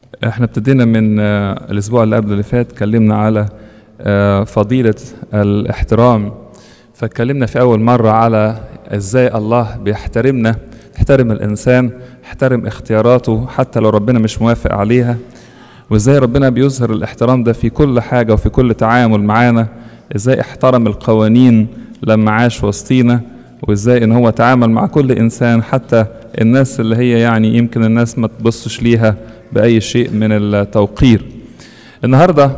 احنا ابتدينا من آه، الاسبوع اللي قبل اللي فات اتكلمنا على آه، فضيلة الاحترام فاتكلمنا في اول مرة على ازاي الله بيحترمنا يحترم الانسان يحترم اختياراته حتى لو ربنا مش موافق عليها وازاي ربنا بيظهر الاحترام ده في كل حاجة وفي كل تعامل معانا ازاي احترم القوانين لما عاش وسطينا وازاي ان هو تعامل مع كل انسان حتى الناس اللي هي يعني يمكن الناس ما تبصش ليها باي شيء من التوقير النهارده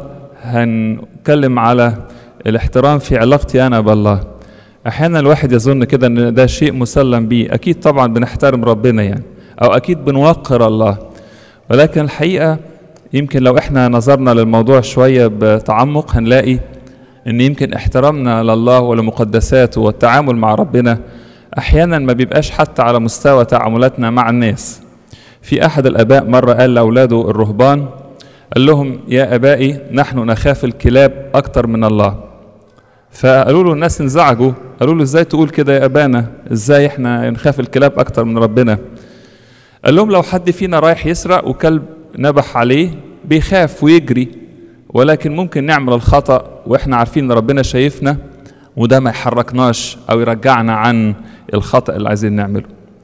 هنتكلم على الاحترام في علاقتي انا بالله احيانا الواحد يظن كده ان ده شيء مسلم بيه اكيد طبعا بنحترم ربنا يعني او اكيد بنوقر الله ولكن الحقيقه يمكن لو احنا نظرنا للموضوع شويه بتعمق هنلاقي ان يمكن احترامنا لله ولمقدساته والتعامل مع ربنا احيانا ما بيبقاش حتى على مستوى تعاملاتنا مع الناس في احد الاباء مره قال لاولاده الرهبان قال لهم يا ابائي نحن نخاف الكلاب اكتر من الله فقالوا له الناس انزعجوا قالوا له ازاي تقول كده يا ابانا ازاي احنا نخاف الكلاب اكتر من ربنا قال لهم لو حد فينا رايح يسرق وكلب نبح عليه بيخاف ويجري ولكن ممكن نعمل الخطأ واحنا عارفين ان ربنا شايفنا وده ما يحركناش او يرجعنا عن الخطأ اللي عايزين نعمله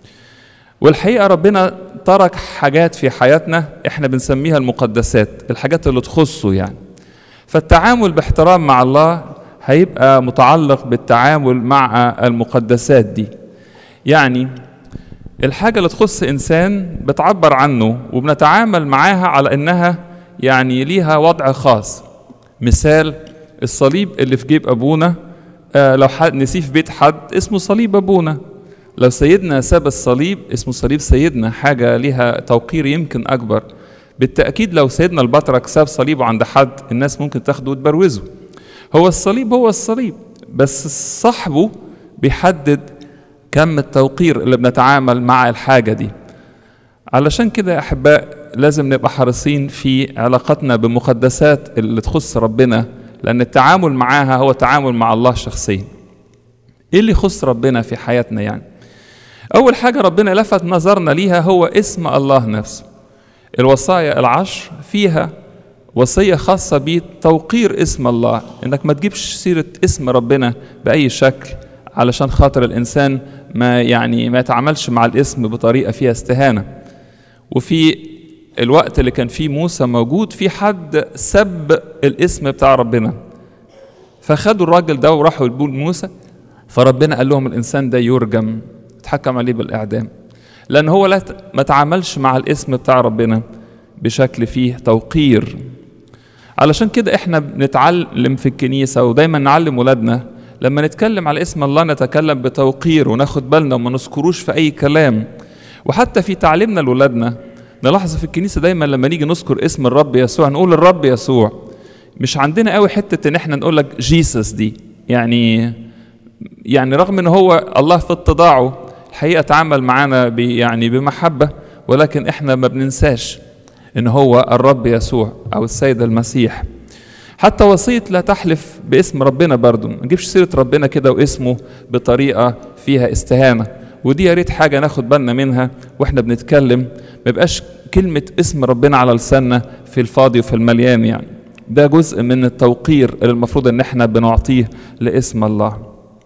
والحقيقة ربنا ترك حاجات في حياتنا احنا بنسميها المقدسات الحاجات اللي تخصه يعني فالتعامل باحترام مع الله هيبقى متعلق بالتعامل مع المقدسات دي يعني الحاجة اللي تخص إنسان بتعبر عنه وبنتعامل معاها على إنها يعني ليها وضع خاص مثال الصليب اللي في جيب أبونا آه لو حد نسيه في بيت حد اسمه صليب أبونا لو سيدنا ساب الصليب اسمه صليب سيدنا حاجة ليها توقير يمكن أكبر بالتأكيد لو سيدنا البطرك ساب صليبه عند حد الناس ممكن تاخده وتبروزه هو الصليب هو الصليب بس صاحبه بيحدد كم التوقير اللي بنتعامل مع الحاجة دي علشان كده يا أحباء لازم نبقى حريصين في علاقتنا بمقدسات اللي تخص ربنا لأن التعامل معاها هو تعامل مع الله شخصيا إيه اللي يخص ربنا في حياتنا يعني أول حاجة ربنا لفت نظرنا ليها هو اسم الله نفسه الوصايا العشر فيها وصية خاصة بتوقير اسم الله إنك ما تجيبش سيرة اسم ربنا بأي شكل علشان خاطر الإنسان ما يعني ما يتعاملش مع الاسم بطريقة فيها استهانة وفي الوقت اللي كان فيه موسى موجود في حد سب الاسم بتاع ربنا فخدوا الراجل ده وراحوا يقولوا موسى فربنا قال لهم الانسان ده يرجم اتحكم عليه بالاعدام لان هو لا ما تعاملش مع الاسم بتاع ربنا بشكل فيه توقير علشان كده احنا بنتعلم في الكنيسه ودايما نعلم ولادنا لما نتكلم على اسم الله نتكلم بتوقير وناخد بالنا وما نذكروش في اي كلام وحتى في تعليمنا لولادنا نلاحظ في الكنيسه دايما لما نيجي نذكر اسم الرب يسوع نقول الرب يسوع مش عندنا قوي حته ان احنا نقول لك جيسس دي يعني يعني رغم ان هو الله في اتضاعه الحقيقه تعامل معانا يعني بمحبه ولكن احنا ما بننساش ان هو الرب يسوع او السيد المسيح حتى وصيه لا تحلف باسم ربنا برضو ما نجيبش سيره ربنا كده واسمه بطريقه فيها استهانه ودي يا ريت حاجه ناخد بالنا منها واحنا بنتكلم ما يبقاش كلمه اسم ربنا على لساننا في الفاضي وفي المليان يعني ده جزء من التوقير اللي المفروض ان احنا بنعطيه لاسم الله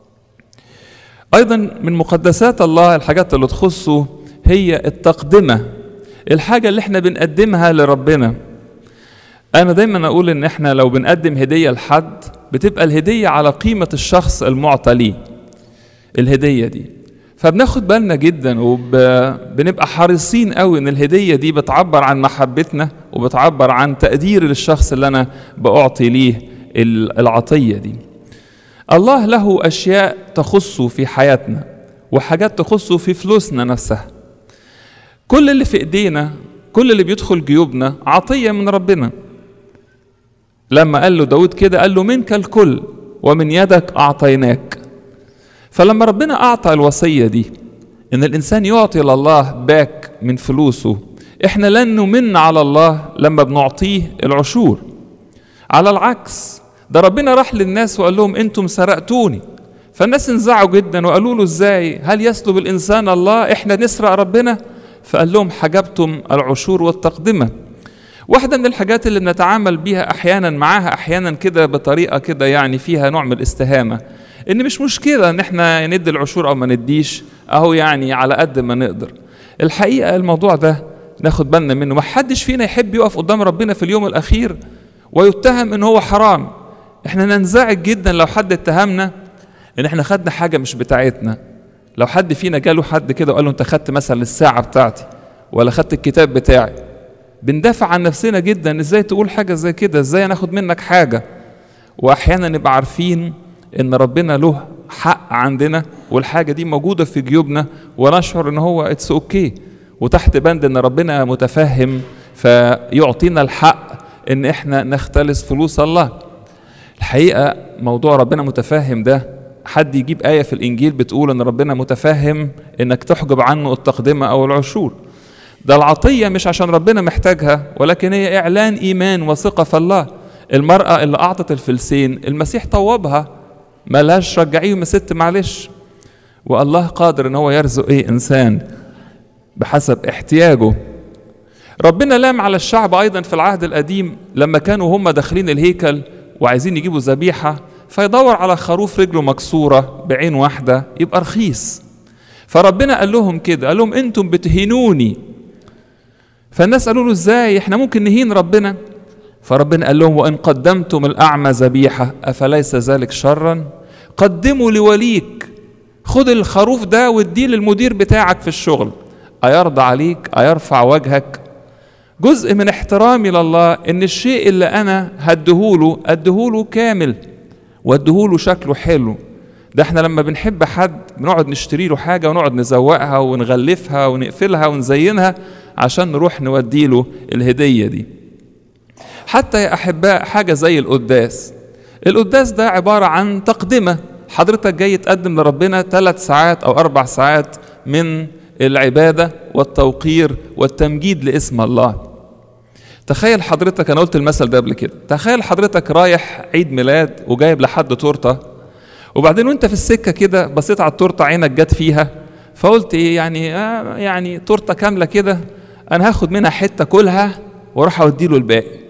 ايضا من مقدسات الله الحاجات اللي تخصه هي التقدمه الحاجه اللي احنا بنقدمها لربنا انا دايما اقول ان احنا لو بنقدم هديه لحد بتبقى الهديه على قيمه الشخص المعطى ليه الهديه دي فبناخد بالنا جدا وبنبقى حريصين قوي ان الهديه دي بتعبر عن محبتنا وبتعبر عن تقديري للشخص اللي انا باعطي ليه العطيه دي الله له اشياء تخصه في حياتنا وحاجات تخصه في فلوسنا نفسها كل اللي في ايدينا كل اللي بيدخل جيوبنا عطيه من ربنا لما قال له داود كده قال له منك الكل ومن يدك اعطيناك فلما ربنا اعطى الوصيه دي ان الانسان يعطي لله باك من فلوسه احنا لن نمن على الله لما بنعطيه العشور على العكس ده ربنا راح للناس وقال لهم انتم سرقتوني فالناس انزعوا جدا وقالوا له ازاي هل يسلب الانسان الله احنا نسرق ربنا فقال لهم حجبتم العشور والتقدمه واحدة من الحاجات اللي بنتعامل بيها أحيانا معاها أحيانا كده بطريقة كده يعني فيها نوع من الاستهامة إن مش مشكلة إن إحنا ندي العشور أو ما نديش أهو يعني على قد ما نقدر الحقيقة الموضوع ده ناخد بالنا منه ما حدش فينا يحب يقف قدام ربنا في اليوم الأخير ويتهم إن هو حرام إحنا ننزعج جدا لو حد اتهمنا إن إحنا خدنا حاجة مش بتاعتنا لو حد فينا جاله حد كده وقال له أنت خدت مثلا الساعة بتاعتي ولا خدت الكتاب بتاعي بندافع عن نفسنا جدا ازاي تقول حاجه زي كده ازاي ناخد منك حاجه واحيانا نبقى عارفين ان ربنا له حق عندنا والحاجه دي موجوده في جيوبنا ونشعر ان هو اتس اوكي okay. وتحت بند ان ربنا متفهم فيعطينا الحق ان احنا نختلس فلوس الله الحقيقه موضوع ربنا متفهم ده حد يجيب ايه في الانجيل بتقول ان ربنا متفهم انك تحجب عنه التقدمه او العشور ده العطية مش عشان ربنا محتاجها ولكن هي إعلان إيمان وثقة في الله المرأة اللي أعطت الفلسين المسيح طوبها ملهاش رجعيهم يا ست معلش والله قادر ان هو يرزق ايه انسان بحسب احتياجه ربنا لام على الشعب ايضا في العهد القديم لما كانوا هم داخلين الهيكل وعايزين يجيبوا ذبيحه فيدور على خروف رجله مكسوره بعين واحده يبقى رخيص فربنا قال لهم كده قال لهم انتم بتهينوني فالناس قالوا له ازاي احنا ممكن نهين ربنا فربنا قال لهم وان قدمتم الاعمى ذبيحه افليس ذلك شرا قدموا لوليك خد الخروف ده واديه للمدير بتاعك في الشغل ايرضى عليك ايرفع وجهك جزء من احترامي لله ان الشيء اللي انا هديهوله اديهوله كامل واديهوله شكله حلو ده احنا لما بنحب حد بنقعد نشتري له حاجه ونقعد نزوقها ونغلفها ونقفلها ونزينها عشان نروح نوديله الهديه دي حتى يا احباء حاجه زي القداس القداس ده عباره عن تقدمه حضرتك جاي تقدم لربنا ثلاث ساعات او اربع ساعات من العباده والتوقير والتمجيد لاسم الله تخيل حضرتك انا قلت المثل ده قبل كده تخيل حضرتك رايح عيد ميلاد وجايب لحد تورته وبعدين وانت في السكه كده بصيت على التورته عينك جت فيها فقلت ايه يعني آه يعني تورته كامله كده انا هاخد منها حته كلها واروح اوديله الباقي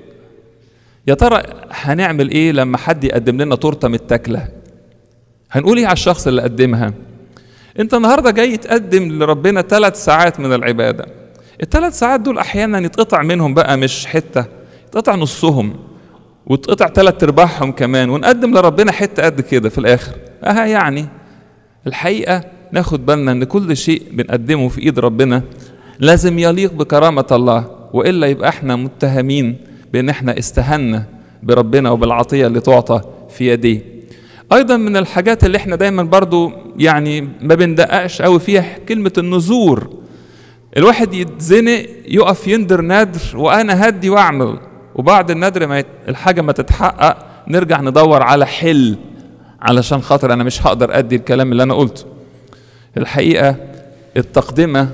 يا ترى هنعمل ايه لما حد يقدم لنا تورته متاكله هنقول ايه على الشخص اللي قدمها انت النهارده جاي تقدم لربنا ثلاث ساعات من العباده الثلاث ساعات دول احيانا يتقطع منهم بقى مش حته يتقطع نصهم وتقطع ثلاث ارباعهم كمان ونقدم لربنا حته قد كده في الاخر اها يعني الحقيقه ناخد بالنا ان كل شيء بنقدمه في ايد ربنا لازم يليق بكرامه الله والا يبقى احنا متهمين بان احنا استهنا بربنا وبالعطيه اللي تعطى في يديه ايضا من الحاجات اللي احنا دايما برضو يعني ما بندققش قوي فيها كلمه النذور الواحد يتزنق يقف يندر ندر وانا هدي واعمل وبعد الندر ما يت... الحاجه ما تتحقق نرجع ندور على حل علشان خاطر انا مش هقدر ادي الكلام اللي انا قلته الحقيقه التقدمه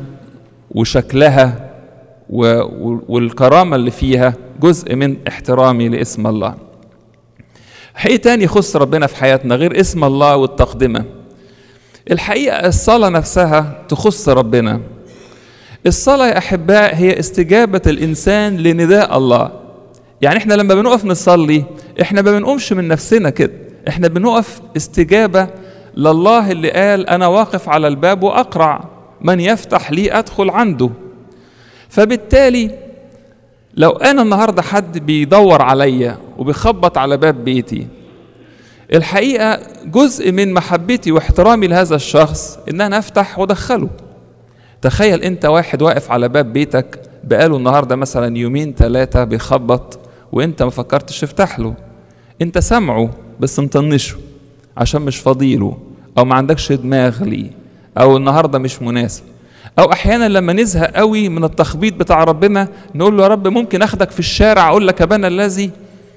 وشكلها و... والكرامه اللي فيها جزء من احترامي لاسم الله حقيقة تاني يخص ربنا في حياتنا غير اسم الله والتقدمة الحقيقة الصلاة نفسها تخص ربنا الصلاة يا أحباء هي استجابة الإنسان لنداء الله يعني احنا لما بنقف نصلي احنا ما بنقومش من نفسنا كده احنا بنقف استجابة لله اللي قال أنا واقف على الباب وأقرع من يفتح لي أدخل عنده فبالتالي لو انا النهارده حد بيدور عليا وبيخبط على باب بيتي الحقيقه جزء من محبتي واحترامي لهذا الشخص ان انا افتح وادخله تخيل انت واحد واقف على باب بيتك بقاله النهارده مثلا يومين ثلاثه بيخبط وانت ما فكرتش تفتح له انت سامعه بس مطنشه عشان مش فاضيله او ما عندكش دماغ ليه او النهارده مش مناسب او احيانا لما نزهق قوي من التخبيط بتاع ربنا نقول له يا رب ممكن اخدك في الشارع اقول لك ابانا الذي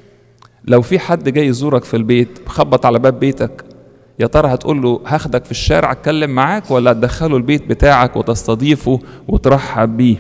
لو في حد جاي يزورك في البيت خبط على باب بيتك يا ترى هتقول له هاخدك في الشارع اتكلم معاك ولا هتدخله البيت بتاعك وتستضيفه وترحب بيه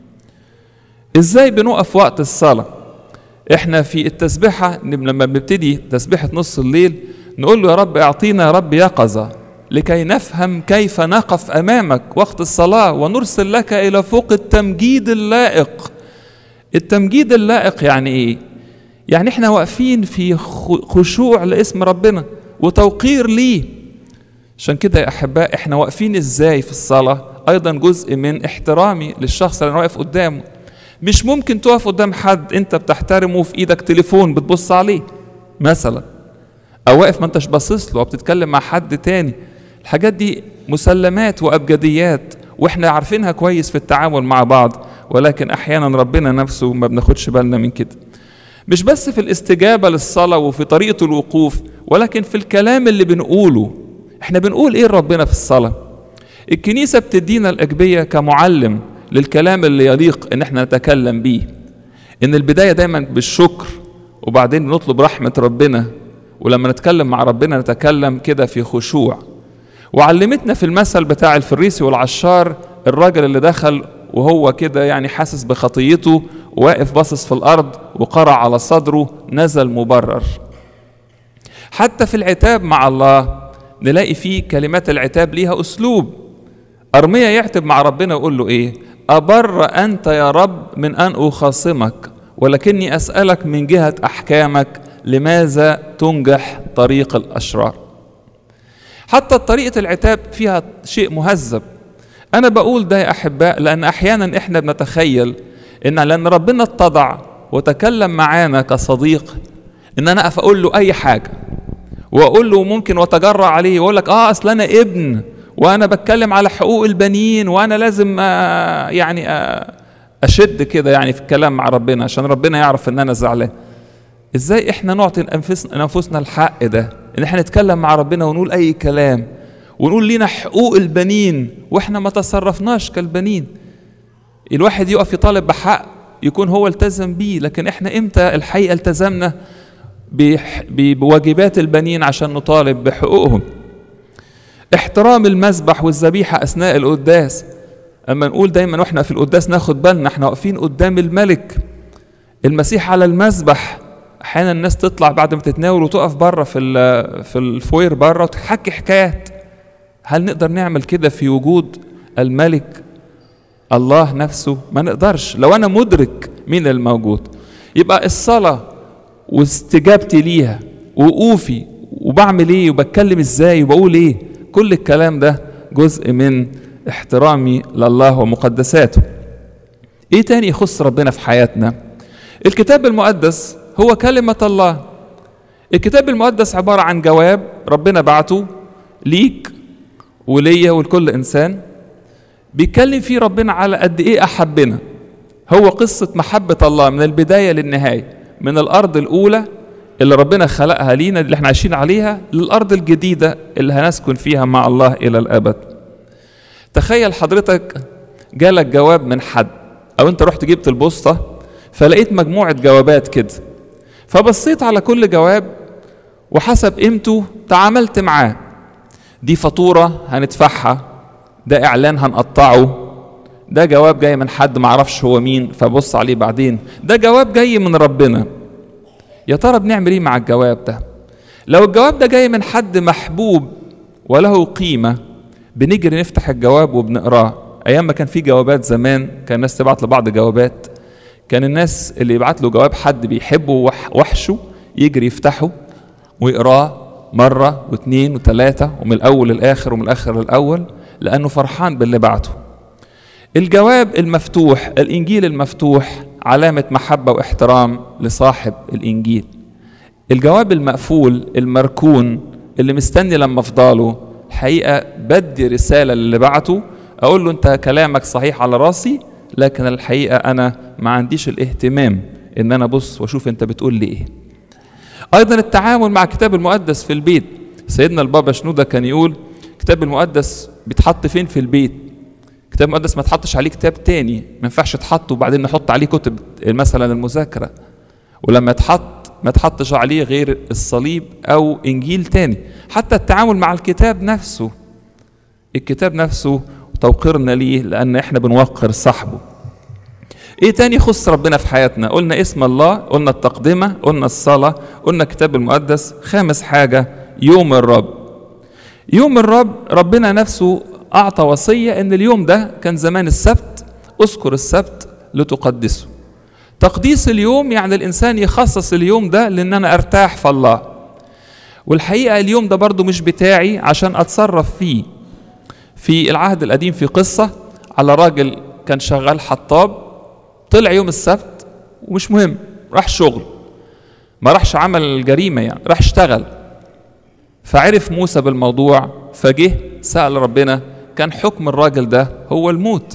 ازاي بنقف وقت الصلاه احنا في التسبيحه لما بنبتدي تسبيحه نص الليل نقول له يا رب اعطينا يا رب يقظه لكي نفهم كيف نقف امامك وقت الصلاه ونرسل لك الى فوق التمجيد اللائق التمجيد اللائق يعني ايه يعني احنا واقفين في خشوع لاسم ربنا وتوقير ليه عشان كده يا احباء احنا واقفين ازاي في الصلاه ايضا جزء من احترامي للشخص اللي انا واقف قدامه مش ممكن تقف قدام حد انت بتحترمه في ايدك تليفون بتبص عليه مثلا او واقف ما انتش باصص له او بتتكلم مع حد تاني الحاجات دي مسلمات وابجديات واحنا عارفينها كويس في التعامل مع بعض ولكن احيانا ربنا نفسه ما بناخدش بالنا من كده مش بس في الاستجابه للصلاه وفي طريقه الوقوف ولكن في الكلام اللي بنقوله احنا بنقول ايه لربنا في الصلاه الكنيسه بتدينا الاجبيه كمعلم للكلام اللي يليق ان احنا نتكلم بيه ان البدايه دايما بالشكر وبعدين نطلب رحمه ربنا ولما نتكلم مع ربنا نتكلم كده في خشوع وعلمتنا في المثل بتاع الفريسي والعشار الراجل اللي دخل وهو كده يعني حاسس بخطيته واقف باصص في الارض وقرع على صدره نزل مبرر حتى في العتاب مع الله نلاقي فيه كلمات العتاب ليها اسلوب ارميا يعتب مع ربنا ويقول له ايه ابر انت يا رب من ان اخاصمك ولكني اسالك من جهه احكامك لماذا تنجح طريق الاشرار حتى طريقه العتاب فيها شيء مهذب انا بقول ده يا احباء لان احيانا احنا بنتخيل ان لان ربنا اتضع وتكلم معانا كصديق ان انا اقف اقول له اي حاجه واقول له ممكن واتجرأ عليه واقول لك اه اصل انا ابن وانا بتكلم على حقوق البنين وانا لازم آه يعني آه اشد كده يعني في الكلام مع ربنا عشان ربنا يعرف ان انا زعلان ازاي احنا نعطي انفسنا الحق ده ان احنا نتكلم مع ربنا ونقول اي كلام ونقول لينا حقوق البنين واحنا ما تصرفناش كالبنين الواحد يقف يطالب بحق يكون هو التزم بيه لكن احنا امتى الحقيقه التزمنا بواجبات البنين عشان نطالب بحقوقهم احترام المذبح والذبيحه اثناء القداس اما نقول دايما واحنا في القداس ناخد بالنا احنا واقفين قدام الملك المسيح على المذبح احيانا الناس تطلع بعد ما تتناول وتقف بره في في الفوير بره وتحكي حكايات هل نقدر نعمل كده في وجود الملك الله نفسه ما نقدرش لو انا مدرك مين الموجود يبقى الصلاه واستجابتي ليها وقوفي وبعمل ايه وبتكلم ازاي وبقول ايه كل الكلام ده جزء من احترامي لله ومقدساته ايه تاني يخص ربنا في حياتنا الكتاب المقدس هو كلمة الله الكتاب المقدس عبارة عن جواب ربنا بعته ليك وليا ولكل إنسان بيتكلم فيه ربنا على قد إيه أحبنا هو قصة محبة الله من البداية للنهاية من الأرض الأولى اللي ربنا خلقها لينا اللي احنا عايشين عليها للأرض الجديدة اللي هنسكن فيها مع الله إلى الأبد تخيل حضرتك جالك جواب من حد أو أنت رحت جبت البوسطة فلقيت مجموعة جوابات كده فبصيت على كل جواب وحسب قيمته تعاملت معاه دي فاتورة هندفعها ده إعلان هنقطعه ده جواب جاي من حد معرفش هو مين فبص عليه بعدين ده جواب جاي من ربنا يا ترى بنعمل ايه مع الجواب ده لو الجواب ده جاي من حد محبوب وله قيمة بنجري نفتح الجواب وبنقراه أيام ما كان في جوابات زمان كان الناس تبعت لبعض جوابات كان الناس اللي يبعت له جواب حد بيحبه وحشه يجري يفتحه ويقراه مرة واثنين وثلاثة ومن الأول للآخر ومن الآخر للأول لأنه فرحان باللي بعته الجواب المفتوح الإنجيل المفتوح علامة محبة واحترام لصاحب الإنجيل الجواب المقفول المركون اللي مستني لما افضاله الحقيقة بدي رسالة للي بعته أقول له أنت كلامك صحيح على راسي لكن الحقيقة أنا ما عنديش الاهتمام إن أنا أبص وأشوف أنت بتقول لي إيه أيضا التعامل مع الكتاب المقدس في البيت سيدنا البابا شنودة كان يقول الكتاب المقدس بيتحط فين في البيت الكتاب المقدس ما تحطش عليه كتاب تاني ما ينفعش تحط وبعدين نحط عليه كتب مثلا المذاكرة ولما يتحط ما تحطش عليه غير الصليب أو إنجيل تاني حتى التعامل مع الكتاب نفسه الكتاب نفسه توقيرنا ليه لأن إحنا بنوقر صاحبه ايه تاني يخص ربنا في حياتنا قلنا اسم الله قلنا التقدمة قلنا الصلاة قلنا الكتاب المقدس خامس حاجة يوم الرب يوم الرب ربنا نفسه أعطى وصية إن اليوم ده كان زمان السبت اذكر السبت لتقدسه تقديس اليوم يعني الانسان يخصص اليوم ده لان انا ارتاح في الله والحقيقه اليوم ده برضو مش بتاعي عشان اتصرف فيه في العهد القديم في قصه على راجل كان شغال حطاب طلع يوم السبت ومش مهم راح شغل ما راحش عمل جريمه يعني راح اشتغل فعرف موسى بالموضوع فجه سأل ربنا كان حكم الراجل ده هو الموت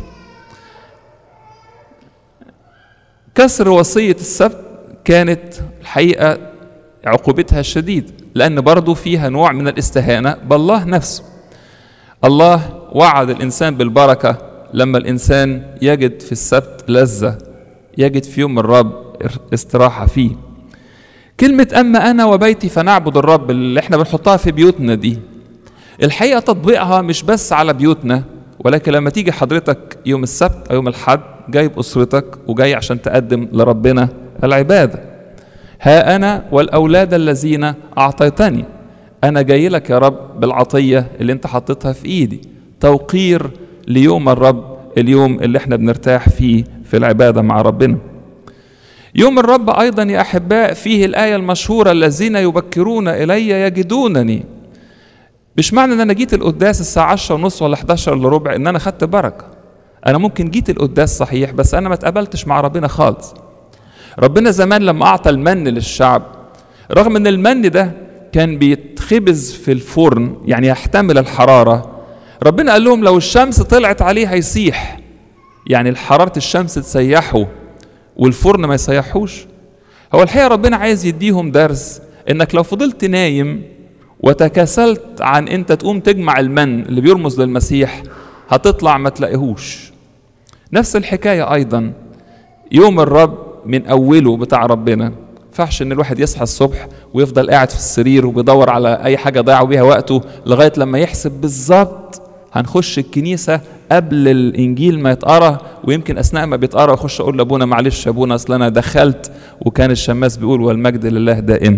كسر وصية السبت كانت الحقيقة عقوبتها شديد لأن برضو فيها نوع من الاستهانة بالله نفسه الله وعد الإنسان بالبركة لما الإنسان يجد في السبت لذة يجد في يوم الرب استراحة فيه كلمة أما أنا وبيتي فنعبد الرب اللي احنا بنحطها في بيوتنا دي الحقيقة تطبيقها مش بس على بيوتنا ولكن لما تيجي حضرتك يوم السبت أو يوم الحد جاي بأسرتك وجاي عشان تقدم لربنا العبادة ها أنا والأولاد الذين أعطيتني أنا جاي لك يا رب بالعطية اللي أنت حطيتها في إيدي توقير ليوم الرب اليوم اللي احنا بنرتاح فيه في العبادة مع ربنا يوم الرب أيضا يا أحباء فيه الآية المشهورة الذين يبكرون إلي يجدونني مش معنى ان انا جيت القداس الساعة 10 ونص ولا 11 الا ربع ان انا خدت بركة انا ممكن جيت القداس صحيح بس انا ما اتقابلتش مع ربنا خالص ربنا زمان لما اعطى المن للشعب رغم ان المن ده كان بيتخبز في الفرن يعني يحتمل الحرارة ربنا قال لهم لو الشمس طلعت عليه هيسيح يعني حرارة الشمس تسيحه والفرن ما يسيحوش هو الحقيقة ربنا عايز يديهم درس انك لو فضلت نايم وتكاسلت عن انت تقوم تجمع المن اللي بيرمز للمسيح هتطلع ما تلاقيهوش نفس الحكاية أيضا يوم الرب من أوله بتاع ربنا ينفعش ان الواحد يصحى الصبح ويفضل قاعد في السرير وبيدور على اي حاجه ضيع بيها وقته لغايه لما يحسب بالظبط هنخش الكنيسه قبل الانجيل ما يتقرا ويمكن اثناء ما بيتقرا اخش اقول لابونا معلش يا ابونا اصل انا دخلت وكان الشماس بيقول والمجد لله دائما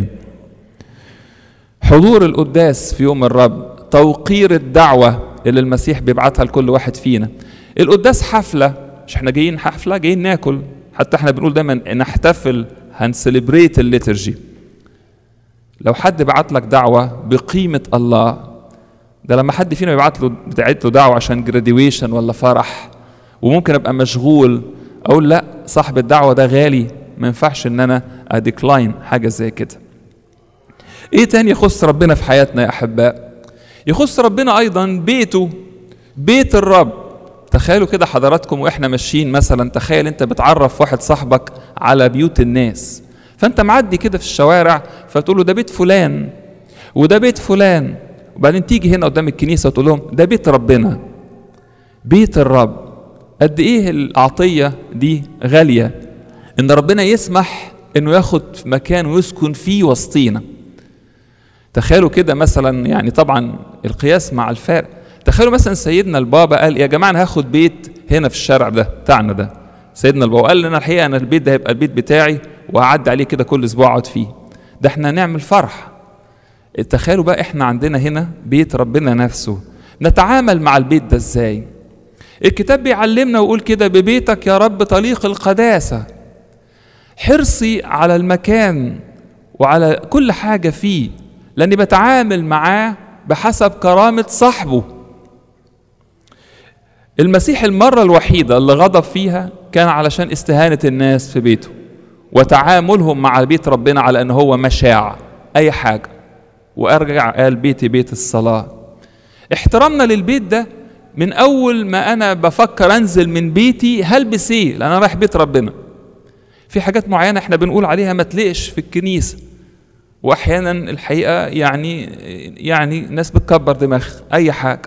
حضور القداس في يوم الرب توقير الدعوة اللي المسيح بيبعتها لكل واحد فينا القداس حفلة مش احنا جايين حفلة جايين ناكل حتى احنا بنقول دايما نحتفل هنسليبريت الليترجي لو حد بعت لك دعوة بقيمة الله ده لما حد فينا يبعت له بتاعت له دعوة عشان جراديويشن ولا فرح وممكن ابقى مشغول اقول لا صاحب الدعوة ده غالي ما ينفعش ان انا اديكلاين حاجة زي كده ايه تاني يخص ربنا في حياتنا يا احباء يخص ربنا ايضا بيته بيت الرب تخيلوا كده حضراتكم واحنا ماشيين مثلا تخيل انت بتعرف واحد صاحبك على بيوت الناس فانت معدي كده في الشوارع فتقول له ده بيت فلان وده بيت فلان وبعدين تيجي هنا قدام الكنيسه وتقول لهم ده بيت ربنا بيت الرب قد ايه العطيه دي غاليه ان ربنا يسمح انه ياخد مكان ويسكن فيه وسطينا تخيلوا كده مثلا يعني طبعا القياس مع الفارق تخيلوا مثلا سيدنا البابا قال يا جماعه انا هاخد بيت هنا في الشارع ده بتاعنا ده سيدنا البابا قال لنا الحقيقه انا البيت ده هيبقى البيت بتاعي وهعدي عليه كده كل اسبوع اقعد فيه ده احنا نعمل فرح تخيلوا بقى احنا عندنا هنا بيت ربنا نفسه نتعامل مع البيت ده ازاي الكتاب بيعلمنا ويقول كده ببيتك يا رب طليق القداسه حرصي على المكان وعلى كل حاجه فيه لاني بتعامل معاه بحسب كرامه صاحبه المسيح المره الوحيده اللي غضب فيها كان علشان استهانه الناس في بيته وتعاملهم مع بيت ربنا على ان هو مشاع اي حاجه وارجع قال بيتي بيت الصلاه احترامنا للبيت ده من اول ما انا بفكر انزل من بيتي هلبس ايه لان انا رايح بيت ربنا في حاجات معينه احنا بنقول عليها ما تلقش في الكنيسه واحيانا الحقيقه يعني يعني ناس بتكبر دماغ اي حاجه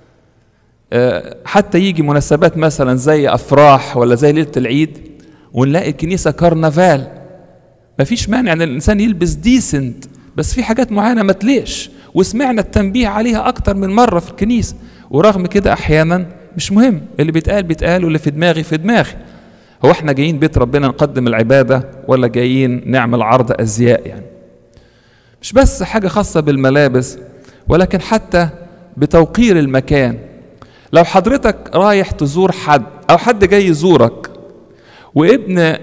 حتى يجي مناسبات مثلا زي افراح ولا زي ليله العيد ونلاقي الكنيسه كرنفال مفيش مانع ان الانسان يلبس ديسنت بس في حاجات معينه ما تليش وسمعنا التنبيه عليها اكتر من مره في الكنيسه ورغم كده احيانا مش مهم اللي بيتقال بيتقال واللي في دماغي في دماغي هو احنا جايين بيت ربنا نقدم العباده ولا جايين نعمل عرض ازياء يعني مش بس حاجه خاصه بالملابس ولكن حتى بتوقير المكان لو حضرتك رايح تزور حد او حد جاي يزورك وابن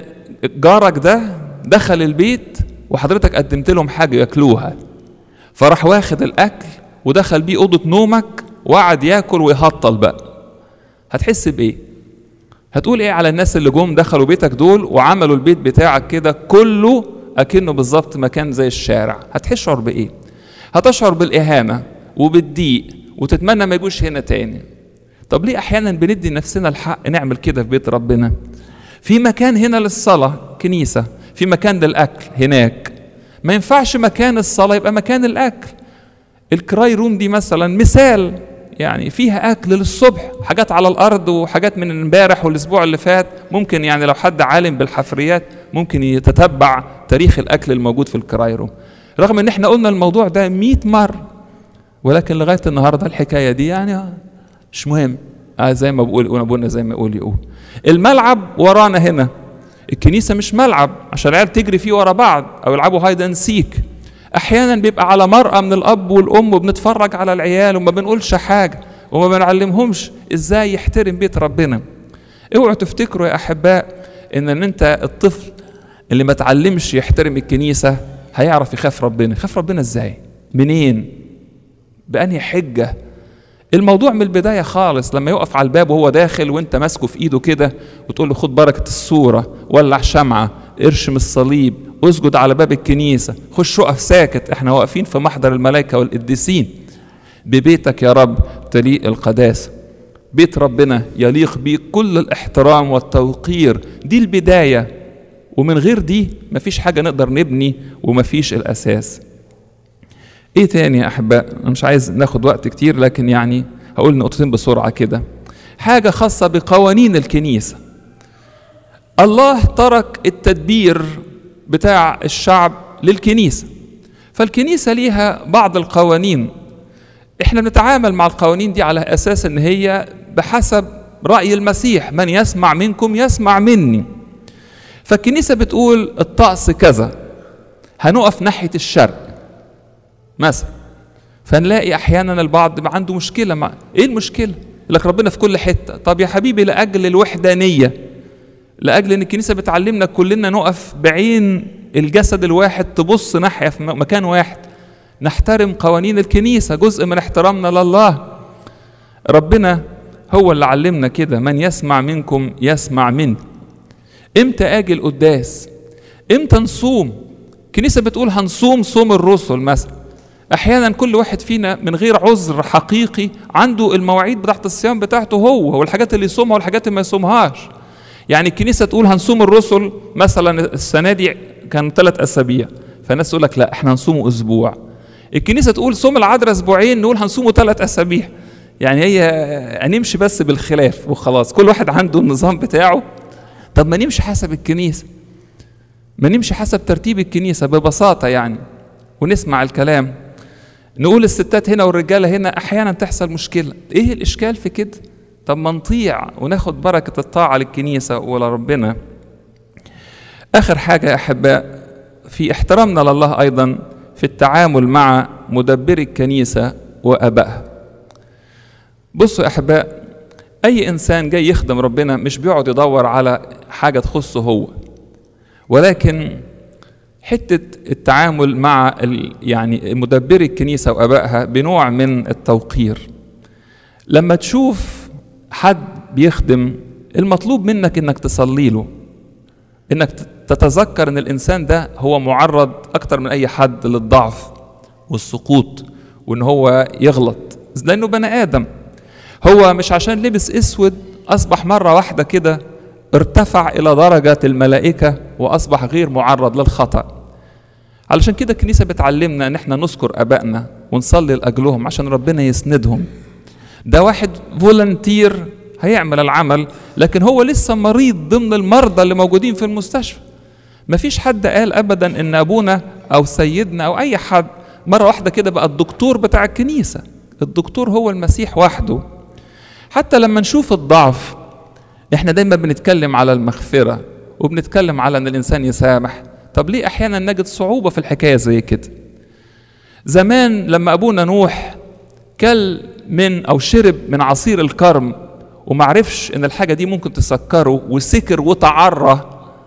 جارك ده دخل البيت وحضرتك قدمت لهم حاجة ياكلوها فراح واخد الأكل ودخل بيه أوضة نومك وقعد ياكل ويهطل بقى هتحس بإيه؟ هتقول إيه على الناس اللي جم دخلوا بيتك دول وعملوا البيت بتاعك كده كله أكنه بالظبط مكان زي الشارع هتشعر بإيه؟ هتشعر بالإهانة وبالضيق وتتمنى ما يجوش هنا تاني طب ليه أحيانا بندي نفسنا الحق نعمل كده في بيت ربنا؟ في مكان هنا للصلاة كنيسة في مكان للأكل هناك ما ينفعش مكان الصلاة يبقى مكان الأكل الكراي روم دي مثلا مثال يعني فيها أكل للصبح حاجات على الأرض وحاجات من امبارح والأسبوع اللي فات ممكن يعني لو حد عالم بالحفريات ممكن يتتبع تاريخ الأكل الموجود في الكراي روم رغم ان احنا قلنا الموضوع ده 100 مرة ولكن لغاية النهاردة الحكاية دي يعني مش مهم آه زي ما بقول ابونا زي ما يقول يقول الملعب ورانا هنا الكنيسه مش ملعب عشان العيال تجري فيه ورا بعض او يلعبوا هايد اند سيك احيانا بيبقى على مرأى من الاب والام وبنتفرج على العيال وما بنقولش حاجه وما بنعلمهمش ازاي يحترم بيت ربنا اوعوا تفتكروا يا احباء ان ان انت الطفل اللي ما تعلمش يحترم الكنيسه هيعرف يخاف ربنا يخاف ربنا ازاي منين بأنهي حجه الموضوع من البدايه خالص لما يقف على الباب وهو داخل وانت ماسكه في ايده كده وتقول له خد بركه الصوره ولع شمعه ارشم الصليب اسجد على باب الكنيسه خش اقف ساكت احنا واقفين في محضر الملائكه والقديسين ببيتك يا رب تليق القداسه بيت ربنا يليق بيه كل الاحترام والتوقير دي البدايه ومن غير دي مفيش حاجه نقدر نبني ومفيش الاساس ايه تاني يا احباء انا مش عايز ناخد وقت كتير لكن يعني هقول نقطتين بسرعه كده حاجه خاصه بقوانين الكنيسه الله ترك التدبير بتاع الشعب للكنيسه فالكنيسه ليها بعض القوانين احنا بنتعامل مع القوانين دي على اساس ان هي بحسب راي المسيح من يسمع منكم يسمع مني فالكنيسه بتقول الطقس كذا هنقف ناحيه الشرق مثلا فنلاقي احيانا البعض عنده مشكله مع ايه المشكله لك ربنا في كل حته طب يا حبيبي لاجل الوحدانيه لاجل ان الكنيسه بتعلمنا كلنا نقف بعين الجسد الواحد تبص ناحيه في مكان واحد نحترم قوانين الكنيسه جزء من احترامنا لله ربنا هو اللي علمنا كده من يسمع منكم يسمع مني امتى اجي القداس امتى نصوم الكنيسه بتقول هنصوم صوم الرسل مثلا احيانا كل واحد فينا من غير عذر حقيقي عنده المواعيد بتاعت الصيام بتاعته هو والحاجات اللي يصومها والحاجات اللي ما يصومهاش يعني الكنيسه تقول هنصوم الرسل مثلا السنه دي كان ثلاث اسابيع فالناس تقول لك لا احنا هنصومه اسبوع الكنيسه تقول صوم العذراء اسبوعين نقول هنصومه ثلاث اسابيع يعني هي هنمشي بس بالخلاف وخلاص كل واحد عنده النظام بتاعه طب ما نمشي حسب الكنيسه ما نمشي حسب ترتيب الكنيسه ببساطه يعني ونسمع الكلام نقول الستات هنا والرجاله هنا احيانا تحصل مشكله ايه الاشكال في كده طب ما نطيع وناخد بركه الطاعه للكنيسه ولربنا اخر حاجه يا احباء في احترامنا لله ايضا في التعامل مع مدبري الكنيسه وابائها بصوا يا احباء اي انسان جاي يخدم ربنا مش بيقعد يدور على حاجه تخصه هو ولكن حته التعامل مع يعني مدبري الكنيسه وابائها بنوع من التوقير لما تشوف حد بيخدم المطلوب منك انك تصلي له انك تتذكر ان الانسان ده هو معرض اكتر من اي حد للضعف والسقوط وان هو يغلط لانه بني ادم هو مش عشان لبس اسود اصبح مره واحده كده ارتفع الى درجه الملائكه واصبح غير معرض للخطأ علشان كده الكنيسه بتعلمنا ان احنا نذكر ابائنا ونصلي لاجلهم عشان ربنا يسندهم ده واحد فولنتير هيعمل العمل لكن هو لسه مريض ضمن المرضى اللي موجودين في المستشفى مفيش حد قال ابدا ان ابونا او سيدنا او اي حد مره واحده كده بقى الدكتور بتاع الكنيسه الدكتور هو المسيح وحده حتى لما نشوف الضعف احنا دايما بنتكلم على المغفره وبنتكلم على ان الانسان يسامح طب ليه احيانا نجد صعوبه في الحكايه زي كده زمان لما ابونا نوح كل من او شرب من عصير الكرم ومعرفش ان الحاجه دي ممكن تسكره وسكر وتعرى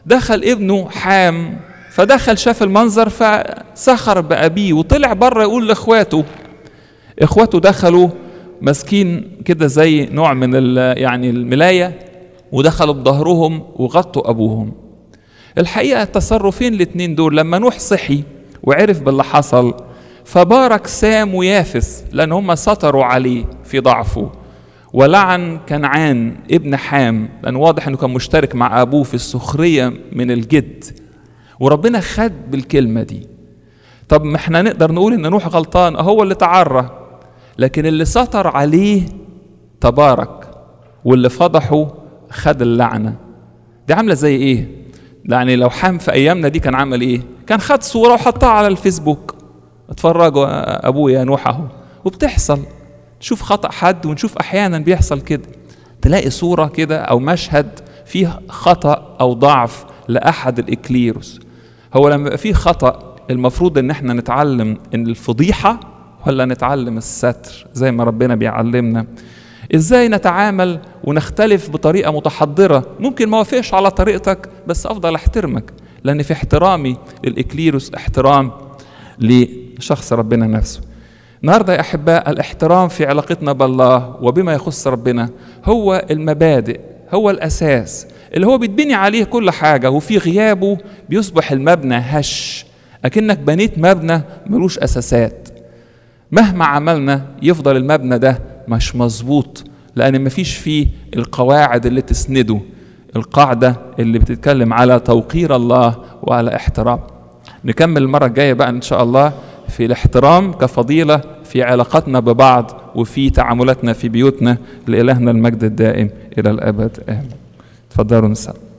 دخل ابنه حام فدخل شاف المنظر فسخر بأبيه وطلع بره يقول لإخواته إخواته دخلوا ماسكين كده زي نوع من يعني الملاية ودخلوا بظهرهم وغطوا أبوهم الحقيقة التصرفين الاتنين دول لما نوح صحي وعرف باللي حصل فبارك سام ويافث لأن هم سطروا عليه في ضعفه ولعن كنعان ابن حام لأن واضح أنه كان مشترك مع أبوه في السخرية من الجد وربنا خد بالكلمة دي طب ما احنا نقدر نقول ان نوح غلطان هو اللي تعرى لكن اللي سطر عليه تبارك واللي فضحه خد اللعنة دي عاملة زي ايه يعني لو حام في ايامنا دي كان عمل ايه كان خد صورة وحطها على الفيسبوك اتفرجوا ابويا نوح اهو وبتحصل نشوف خطأ حد ونشوف احيانا بيحصل كده تلاقي صورة كده او مشهد فيه خطأ او ضعف لأحد الإكليروس هو لما يبقى فيه خطأ المفروض إن احنا نتعلم إن الفضيحة ولا نتعلم الستر زي ما ربنا بيعلمنا ازاي نتعامل ونختلف بطريقه متحضره ممكن ما وافقش على طريقتك بس افضل احترمك لان في احترامي للاكليروس احترام لشخص ربنا نفسه النهارده يا احباء الاحترام في علاقتنا بالله وبما يخص ربنا هو المبادئ هو الاساس اللي هو بيتبني عليه كل حاجه وفي غيابه بيصبح المبنى هش اكنك بنيت مبنى ملوش اساسات مهما عملنا يفضل المبنى ده مش مظبوط لان مفيش فيه القواعد اللي تسنده القاعده اللي بتتكلم على توقير الله وعلى احترام نكمل المره الجايه بقى ان شاء الله في الاحترام كفضيله في علاقتنا ببعض وفي تعاملاتنا في بيوتنا لإلهنا المجد الدائم إلى الأبد آمين تفضلوا نسأل